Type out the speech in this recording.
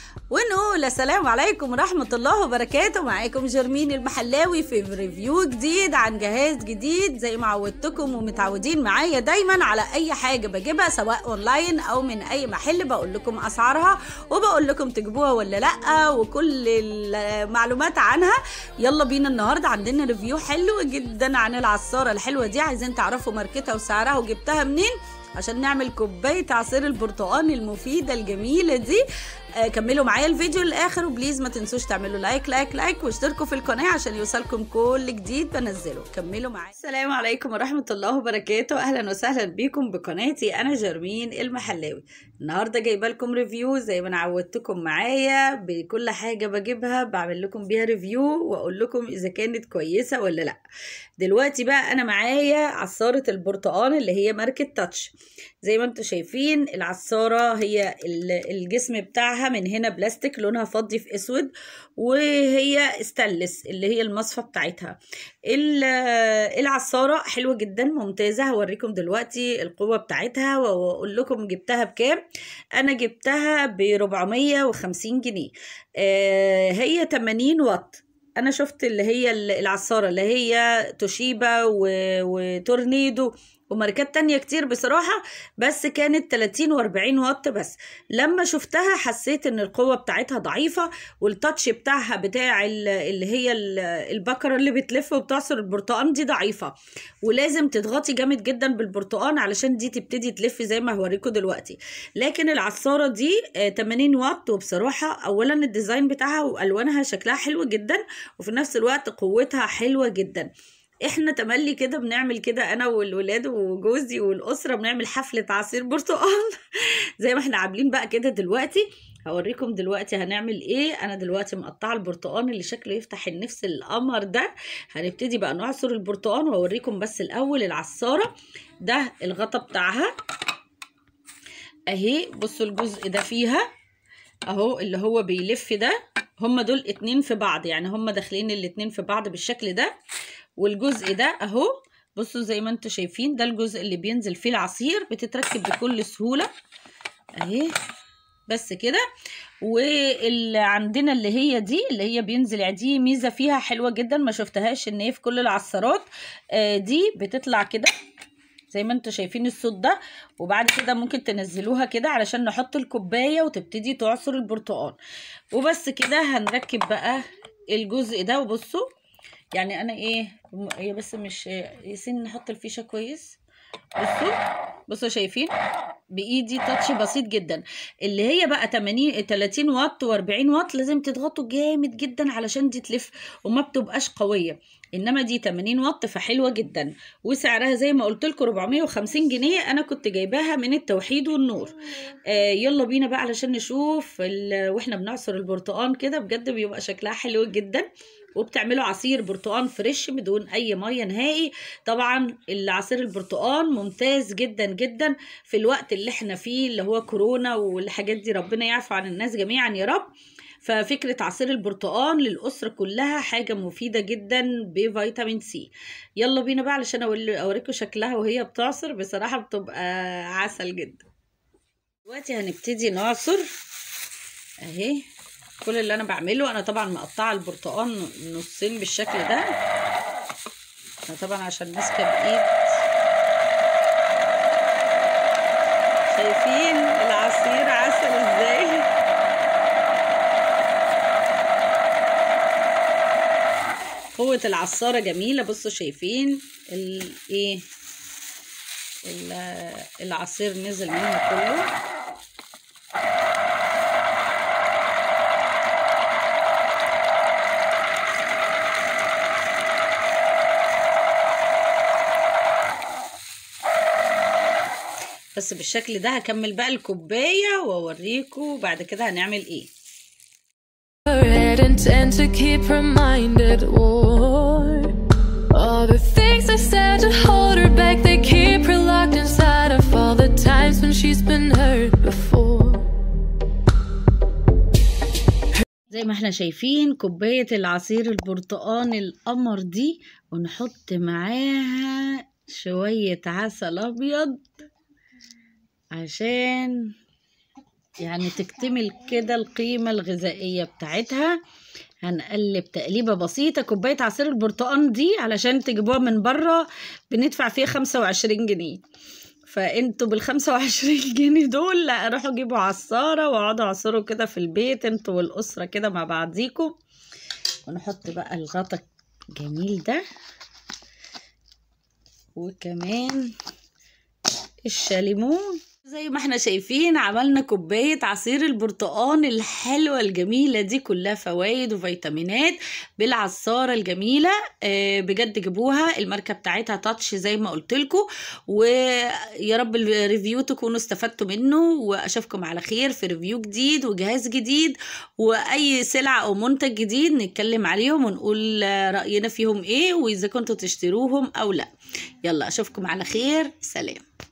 ونقول السلام عليكم ورحمة الله وبركاته معاكم جرمين المحلاوي في ريفيو جديد عن جهاز جديد زي ما عودتكم ومتعودين معايا دايما على أي حاجة بجيبها سواء أونلاين أو من أي محل بقول لكم أسعارها وبقول لكم تجيبوها ولا لأ وكل المعلومات عنها يلا بينا النهاردة عندنا ريفيو حلو جدا عن العصارة الحلوة دي عايزين تعرفوا ماركتها وسعرها وجبتها منين عشان نعمل كوبايه عصير البرتقال المفيده الجميله دي آه كملوا معايا الفيديو للاخر وبليز ما تنسوش تعملوا لايك لايك لايك واشتركوا في القناه عشان يوصلكم كل جديد بنزله كملوا معايا السلام عليكم ورحمه الله وبركاته اهلا وسهلا بيكم بقناتي انا جرمين المحلاوي النهارده جايبه لكم ريفيو زي ما انا عودتكم معايا بكل حاجه بجيبها بعمل لكم بيها ريفيو واقول لكم اذا كانت كويسه ولا لا دلوقتي بقى انا معايا عصاره البرتقال اللي هي ماركه تاتش زي ما انتم شايفين العصاره هي الجسم بتاعها من هنا بلاستيك لونها فضي في اسود وهي استانلس اللي هي المصفى بتاعتها العصاره حلوه جدا ممتازه هوريكم دلوقتي القوه بتاعتها واقول لكم جبتها بكام انا جبتها ب 450 جنيه آه هي 80 واط انا شفت اللي هي العصاره اللي هي توشيبا وتورنيدو وماركات تانية كتير بصراحة بس كانت 30 و40 واط بس لما شفتها حسيت ان القوة بتاعتها ضعيفة والتاتش بتاعها بتاع اللي هي البكرة اللي بتلف وبتعصر البرتقان دي ضعيفة ولازم تضغطي جامد جدا بالبرتقان علشان دي تبتدي تلف زي ما هوريكم دلوقتي لكن العصارة دي 80 واط وبصراحة اولا الديزاين بتاعها والوانها شكلها حلو جدا وفي نفس الوقت قوتها حلوة جدا احنا تملي كده بنعمل كده انا والولاد وجوزي والاسره بنعمل حفله عصير برتقال زي ما احنا عاملين بقى كده دلوقتي هوريكم دلوقتي هنعمل ايه انا دلوقتي مقطعه البرتقال اللي شكله يفتح النفس القمر ده هنبتدي بقى نعصر البرتقال واوريكم بس الاول العصاره ده الغطا بتاعها اهي بصوا الجزء ده فيها اهو اللي هو بيلف ده هما دول اتنين في بعض يعني هما داخلين الاتنين في بعض بالشكل ده والجزء ده اهو بصوا زي ما انتم شايفين ده الجزء اللي بينزل فيه العصير بتتركب بكل سهوله اهي بس كده واللي عندنا اللي هي دي اللي هي بينزل دي ميزه فيها حلوه جدا ما شفتهاش ان هي في كل العصارات آه دي بتطلع كده زي ما انتم شايفين الصوت ده وبعد كده ممكن تنزلوها كده علشان نحط الكوبايه وتبتدي تعصر البرتقال وبس كده هنركب بقى الجزء ده وبصوا يعني انا ايه هي بس مش ياسين نحط الفيشه كويس بصوا بصوا شايفين بايدي تاتش بسيط جدا اللي هي بقى 80 30 واط و40 واط لازم تضغطوا جامد جدا علشان دي تلف وما بتبقاش قويه انما دي 80 واط فحلوه جدا وسعرها زي ما قلت لكم 450 جنيه انا كنت جايباها من التوحيد والنور آه يلا بينا بقى علشان نشوف واحنا بنعصر البرتقال كده بجد بيبقى شكلها حلو جدا وبتعملوا عصير برتقال فريش بدون اي ميه نهائي طبعا العصير البرتقال ممتاز جدا جدا في الوقت اللي احنا فيه اللي هو كورونا والحاجات دي ربنا يعفو عن الناس جميعا يا رب ففكرة عصير البرتقال للأسرة كلها حاجة مفيدة جدا بفيتامين سي يلا بينا بقى علشان أوريكم شكلها وهي بتعصر بصراحة بتبقى عسل جدا دلوقتي هنبتدي نعصر اهي كل اللي انا بعمله انا طبعا مقطعه البرتقال نصين بالشكل ده انا طبعا عشان ماسكه بايد شايفين العصير عسل ازاي قوة العصارة جميلة بصوا شايفين الايه العصير نزل منه كله بس بالشكل ده هكمل بقى الكوباية واوريكم بعد كده هنعمل ايه and tend to keep reminded war all the things I said to hold her back they keep her locked inside of all the times when she's been hurt before زي ما احنا شايفين كوباية العصير البرتقان القمر دي ونحط معاها شوية عسل أبيض عشان يعني تكتمل كده القيمة الغذائية بتاعتها هنقلب تقليبة بسيطة كوباية عصير البرتقال دي علشان تجيبوها من بره بندفع فيها خمسة وعشرين جنيه فانتوا بالخمسة وعشرين جنيه دول لا روحوا جيبوا عصارة واقعدوا عصروا كده في البيت انتوا والأسرة كده مع بعضيكوا ونحط بقى الغطا الجميل ده وكمان الشاليمون زي ما احنا شايفين عملنا كوباية عصير البرتقال الحلوة الجميلة دي كلها فوائد وفيتامينات بالعصارة الجميلة آه بجد جيبوها الماركة بتاعتها تاتش زي ما قلت لكم ويا رب الريفيو تكونوا استفدتوا منه واشوفكم على خير في ريفيو جديد وجهاز جديد واي سلعة او منتج جديد نتكلم عليهم ونقول رأينا فيهم ايه واذا كنتوا تشتروهم او لا يلا اشوفكم على خير سلام